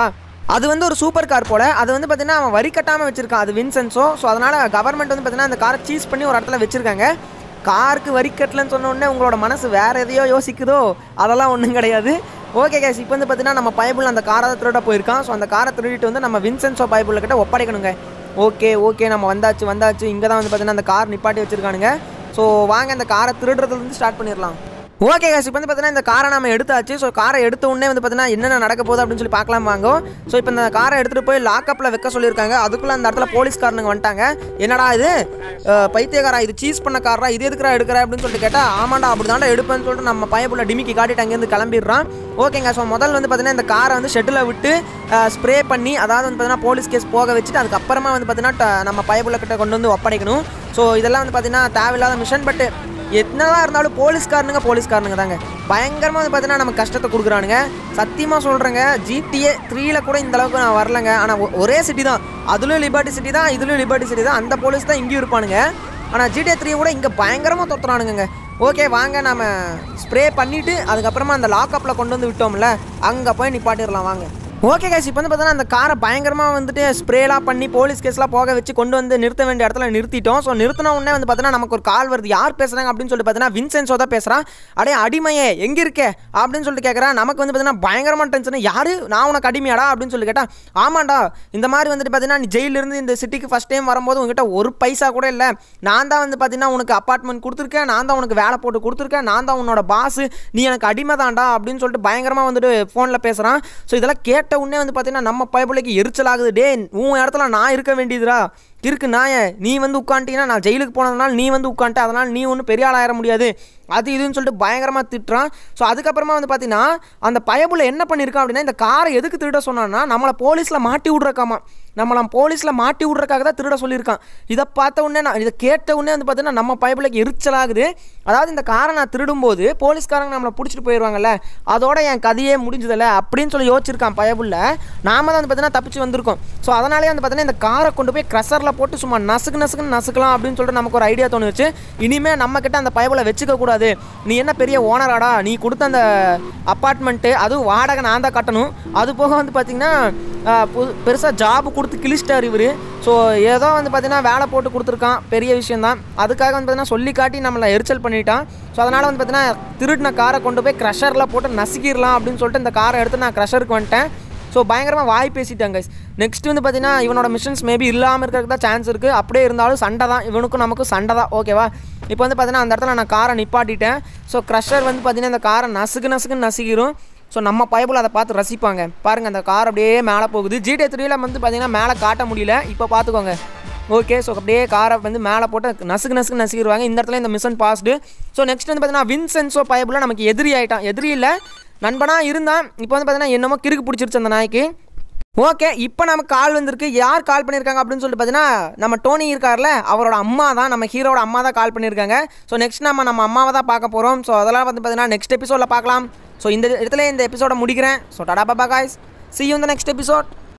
அது வந்து ஒரு சூப்பர் கார் போல அது வந்து பார்த்தீங்கன்னா அவன் வரி கட்டாமல் வச்சிருக்கான் அது வின்சென்ஸோ ஸோ அதனால் கவர்மெண்ட் வந்து பார்த்தீங்கன்னா அந்த காரை சீஸ் பண்ணி ஒரு இடத்துல வச்சிருக்காங்க காருக்கு வரி கட்டலன்னு சொன்ன உடனே உங்களோட மனசு வேறு எதையோ யோசிக்குதோ அதெல்லாம் ஒன்றும் கிடையாது ஓகே கேஸ் இப்போ வந்து பார்த்தீங்கன்னா நம்ம பைபிள் அந்த காரை தான் திருட போயிருக்கான் ஸோ அந்த காரை திருடிட்டு வந்து நம்ம வின்சென்ஸோ பைபிள் கிட்ட ஒப்படைக்கணுங்க ஓகே ஓகே நம்ம வந்தாச்சு வந்தாச்சு இங்கே தான் வந்து பார்த்தீங்கன்னா அந்த கார் நிப்பாட்டி வச்சிருக்கானுங்க ஸோ வாங்க அந்த காரை திருடுறதுலேருந்து ஸ்டார்ட் பண்ணிடலாம் ஓகே காசு இப்போ வந்து பார்த்தீங்கன்னா இந்த காரை நம்ம எடுத்தாச்சு ஸோ காரை எடுத்த உடனே வந்து பார்த்தீங்கன்னா என்னென்ன நடக்க போகுது அப்படின்னு சொல்லி பார்க்கலாம் வாங்க ஸோ இப்போ இந்த காரை எடுத்துகிட்டு போய் லாக்கப்பில் வைக்க சொல்லியிருக்காங்க அதுக்குள்ளே அந்த இடத்துல போலீஸ்காரனுங்க வந்துட்டாங்க என்னடா இது அஹ், பைத்தியக்காரா இது சீஸ் பண்ண காரா இது எதுக்குறா எடுக்கிற அப்படின்னு சொல்லிட்டு கேட்டால் ஆமாண்டா அப்படி தாண்டா எடுப்பேன்னு சொல்லிட்டு நம்ம பையப்புள்ள டிமிக்கி காட்டிட்டு அங்கேருந்து கிளம்பிடுறான் ஓகேங்க ஸோ முதல்ல வந்து பார்த்தீங்கன்னா இந்த காரை வந்து ஷெட்டில் விட்டு ஸ்ப்ரே பண்ணி அதாவது வந்து பார்த்தீங்கன்னா போலீஸ் கேஸ் போக வச்சுட்டு அதுக்கப்புறமா வந்து பார்த்தீங்கன்னா ட- நம்ம பயப்புள்ள கிட்ட கொண்டு வந்து ஒப்படைக்கணும் ஸோ இதெல்லாம் வந்து பார்த்தீங்கன்னா தேவையில்லாத மிஷன் பட் என்னதான் இருந்தாலும் போலீஸ்காரனுங்க போலீஸ்காரனுங்க தாங்க பயங்கரமாக வந்து பார்த்தீங்கன்னா நம்ம கஷ்டத்தை கொடுக்குறானுங்க சத்தியமாக சொல்கிறேங்க ஜிடிஏ த்ரீல கூட இந்த அளவுக்கு நான் வரலங்க ஆனால் ஒரே சிட்டி தான் அதுலேயும் லிபர்ட்டி சிட்டி தான் இதுலேயும் லிபர்ட்டி சிட்டி தான் அந்த போலீஸ் தான் இங்கேயும் இருப்பானுங்க ஆனால் ஜிடிஏ த்ரீ கூட இங்கே பயங்கரமாக தொத்துறானுங்க ஓகே வாங்க நம்ம ஸ்ப்ரே பண்ணிவிட்டு அதுக்கப்புறமா அந்த லாக்கப்பில் கொண்டு வந்து விட்டோம்ல அங்கே போய் நிப்பாட்டிடலாம் வாங்க ஓகே கைஸ் இப்போ வந்து பார்த்தீங்கன்னா அந்த காரை பயங்கரமாக வந்துட்டு ஸ்ப்ரேலாம் பண்ணி போலீஸ் கேஸ்லாம் போக வச்சு கொண்டு வந்து நிறுத்த வேண்டிய இடத்துல நிறுத்திட்டோம் ஸோ நிறுத்தின உடனே வந்து பார்த்தீங்கன்னா நமக்கு ஒரு கால் வருது யார் பேசுகிறாங்க அப்படின்னு சொல்லிட்டு பார்த்தீங்கன்னா வின்சென்ஸோ தான் பேசுகிறான் அடே அடிமையே எங்கே இருக்கே அப்படின்னு சொல்லிட்டு கேட்குறான் நமக்கு வந்து பார்த்தீங்கன்னா பயங்கரமான டென்ஷன் யார் நான் உனக்கு அடிமையாடா அப்படின்னு சொல்லி கேட்டால் ஆமாண்டா இந்த மாதிரி வந்துட்டு பார்த்தீங்கன்னா நீ ஜெயிலிருந்து இந்த சிட்டிக்கு ஃபஸ்ட் டைம் வரும்போது உங்ககிட்ட ஒரு பைசா கூட இல்லை நான் தான் வந்து பார்த்தீங்கன்னா உனக்கு அப்பார்ட்மெண்ட் கொடுத்துருக்கேன் நான் தான் உனக்கு வேலை போட்டு கொடுத்துருக்கேன் நான் தான் உன்னோட பாஸ் நீ எனக்கு அடிமை தான்டா அப்படின்னு சொல்லிட்டு பயங்கரமாக வந்துட்டு ஃபோனில் பேசுகிறான் ஸோ இதெல்லாம் கேட்ட உடனே வந்து பார்த்தீங்கன்னா நம்ம பயப்பிள்ளைக்கு எரிச்சல் ஆகுது டே உன் இடத்துல நான் இருக்க வேண்டியதுடா இருக்கு நாய நீ வந்து உட்காந்துட்டீங்கன்னா நான் ஜெயிலுக்கு போனதுனால நீ வந்து உட்காந்துட்ட அதனால் நீ ஒன்றும் பெரிய ஆளாயிர முடியாது அது இதுன்னு சொல்லிட்டு பயங்கரமாக திட்டுறான் ஸோ அதுக்கப்புறமா வந்து பார்த்தீங்கன்னா அந்த பயபுள்ள என்ன பண்ணியிருக்கான் அப்படின்னா இந்த காரை எதுக்கு திருட சொன்னான்னா நம்மளை போலீஸில் மாட்டி விட்றக்காமா நம்மளை போலீஸில் மாட்டி விட்றக்காக தான் திருட சொல்லியிருக்கான் இதை பார்த்த உடனே நான் இதை கேட்ட உடனே வந்து பார்த்தீங்கன்னா நம்ம பயபுளைக்கு எரிச்சலாகுது அதாவது இந்த காரை நான் திருடும்போது போலீஸ்காரங்க நம்மளை பிடிச்சிட்டு போயிடுவாங்கல்ல அதோட என் கதையே முடிஞ்சதில்ல அப்படின்னு சொல்லி யோசிச்சிருக்கான் பயபுள்ள நாம தான் வந்து பார்த்தீங்கன்னா தப்பிச்சு வந்திருக்கோம் ஸோ அதனாலே வந்து பார்த்தீங்கன்னா இந்த காரை கொண்டு போய் க்ரஷரில் போட்டு சும்மா நசுக்கு நசுக்குன்னு நசுக்கலாம் அப்படின்னு சொல்லிட்டு நமக்கு ஒரு ஐடியா தோணுச்சு இனிமேல் நம்ம கிட்ட அந்த பயபுல வச்சுக்க கூடாது நீ என்ன பெரிய ஓனராடா நீ கொடுத்த அந்த அப்பார்ட்மெண்ட்டு அதுவும் வாடகை நான் தான் கட்டணும் அது போக வந்து பார்த்தீங்கன்னா பெருசாக ஜாப் கொடுத்து கிழிச்சிட்டார் இவர் ஸோ ஏதோ வந்து பார்த்தீங்கன்னா வேலை போட்டு கொடுத்துருக்கான் பெரிய விஷயந்தான் அதுக்காக வந்து பார்த்தீங்கன்னா சொல்லி காட்டி நம்மளை எரிச்சல் பண்ணிட்டான் ஸோ அதனால் வந்து பார்த்தீங்கன்னா திருடின காரை கொண்டு போய் க்ரஷரில் போட்டு நசுக்கிடலாம் அப்படின்னு சொல்லிட்டு இந்த காரை எடுத்து நான் க்ரஷருக்கு வந்துட்டேன் ஸோ பயங்கரமாக வாய் பேசிட்டாங்க நெக்ஸ்ட் வந்து பார்த்தீங்கன்னா இவனோட மிஷன்ஸ் மேபி இல்லாமல் இருக்கிறதுக்கு தான் சான்ஸ் இருக்குது அப்படியே இருந்தாலும் சண்டை தான் இவனுக்கும் நமக்கும் சண்டை தான் ஓகேவா இப்போ வந்து பார்த்தீங்கன்னா அந்த இடத்துல நான் காரை நிப்பாட்டிட்டேன் ஸோ க்ரஷர் வந்து பார்த்தீங்கன்னா இந்த காரை நசுக்கு நசுக்குன்னு நசுக்கிரும் ஸோ நம்ம பயபுல அதை பார்த்து ரசிப்பாங்க பாருங்கள் அந்த கார் அப்படியே மேலே போகுது ஜிடே த்ரீல வந்து பார்த்தீங்கன்னா மேலே காட்ட முடியல இப்போ பார்த்துக்கோங்க ஓகே ஸோ அப்படியே காரை வந்து மேலே போட்டு நசுக்கு நசுக்கு நசுக்கிடுவாங்க இந்த இடத்துல இந்த மிஷன் பாஸ்டு ஸோ நெக்ஸ்ட் வந்து பார்த்தீங்கன்னா வின்சென்ஸோ பயபுல நமக்கு எதிரி ஆகிட்டான் எதிரி இல்லை நண்பனாக இருந்தான் இப்போ வந்து பார்த்தீங்கன்னா என்னமோ கிறுக்கு பிடிச்சிருச்சு அந்த நாய்க்கு ஓகே இப்போ நமக்கு கால் வந்திருக்கு யார் கால் பண்ணியிருக்காங்க அப்படின்னு சொல்லிட்டு பார்த்தீங்கன்னா நம்ம டோனி இருக்கார்ல அவரோட அம்மா தான் நம்ம ஹீரோட அம்மா தான் கால் பண்ணியிருக்காங்க ஸோ நெக்ஸ்ட் நம்ம நம்ம அம்மாவை தான் பார்க்க போகிறோம் ஸோ அதெல்லாம் வந்து பார்த்தீங்கன்னா நெக்ஸ்ட் எபிசோடில் பார்க்கலாம் ஸோ இந்த இடத்துல இந்த எபிசோட முடிக்கிறேன் ஸோ டடா பாபா guys see you in the next episode